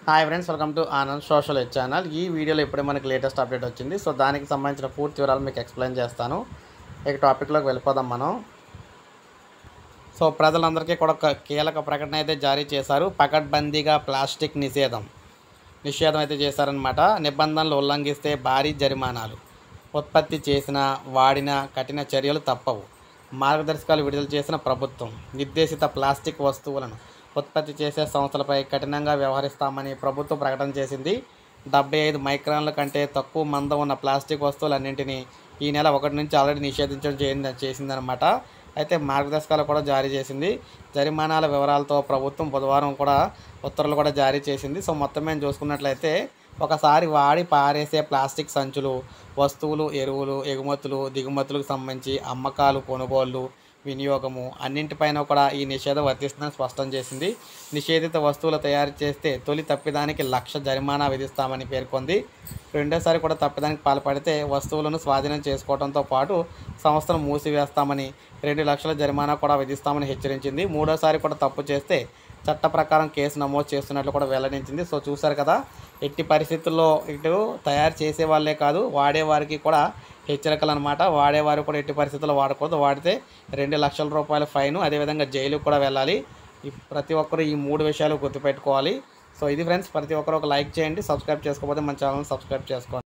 hi friends welcome to Anand social ed channel ఈ వీడియోలో ఇప్పుడే మనకి లేటెస్ట్ అప్డేట్ వచ్చింది సో దానికి సంబంధించిన పూర్తి వివరాలు మీకు ఎక్స్ప్లెయిన్ చేస్తాను ఇక టాపిక్లోకి వెళ్ళిపోదాం మనం సో ప్రజలందరికీ కూడా ఒక కీలక ప్రకటన అయితే జారీ చేశారు పకడ్బందీగా ప్లాస్టిక్ నిషేధం నిషేధం అయితే చేశారనమాట నిబంధనలు ఉల్లంఘిస్తే భారీ జరిమానాలు ఉత్పత్తి చేసిన వాడిన కఠిన చర్యలు తప్పవు మార్గదర్శకాలు విడుదల చేసిన ప్రభుత్వం నిర్దేశిత ప్లాస్టిక్ వస్తువులను ఉత్పత్తి చేసే సంస్థలపై కఠినంగా వ్యవహరిస్తామని ప్రభుత్వం ప్రకటన చేసింది డెబ్బై ఐదు మైక్రాన్ల కంటే తక్కువ మందం ఉన్న ప్లాస్టిక్ వస్తువులన్నింటినీ ఈ నెల ఒకటి నుంచి ఆల్రెడీ నిషేధించడం చేయింది చేసిందనమాట అయితే మార్గదర్శకాలు కూడా జారీ చేసింది జరిమానాల వివరాలతో ప్రభుత్వం బుధవారం కూడా ఉత్తర్వులు కూడా జారీ చేసింది సో మొత్తం మేము చూసుకున్నట్లయితే ఒకసారి వాడి పారేసే ప్లాస్టిక్ సంచులు వస్తువులు ఎరువులు ఎగుమతులు దిగుమతులకు సంబంధించి అమ్మకాలు కొనుగోళ్లు వినియోగము అన్నింటిపైన కూడా ఈ నిషేధం వర్తిస్తుందని స్పష్టం చేసింది నిషేధిత వస్తువులు తయారు చేస్తే తొలి తప్పిదానికి లక్ష జరిమానా విధిస్తామని పేర్కొంది రెండోసారి కూడా తప్పిదానికి పాల్పడితే వస్తువులను స్వాధీనం చేసుకోవడంతో పాటు సంస్థను మూసివేస్తామని రెండు లక్షల జరిమానా కూడా విధిస్తామని హెచ్చరించింది మూడోసారి కూడా తప్పు చేస్తే చట్ట ప్రకారం కేసు నమోదు చేస్తున్నట్లు కూడా వెల్లడించింది సో చూశారు కదా ఎట్టి పరిస్థితుల్లో ఇటు తయారు చేసే వాళ్ళే కాదు వాడేవారికి కూడా హెచ్చరికలు అనమాట వాడేవారు కూడా ఎట్టి పరిస్థితుల్లో వాడకూడదు వాడితే రెండు లక్షల రూపాయల ఫైన్ అదేవిధంగా జైలుకు కూడా వెళ్ళాలి ఈ ప్రతి ఒక్కరు ఈ మూడు విషయాలు గుర్తుపెట్టుకోవాలి సో ఇది ఫ్రెండ్స్ ప్రతి ఒక్కరు ఒక లైక్ చేయండి సబ్స్క్రైబ్ చేసుకోకపోతే మన ఛానల్ సబ్స్క్రైబ్ చేసుకోండి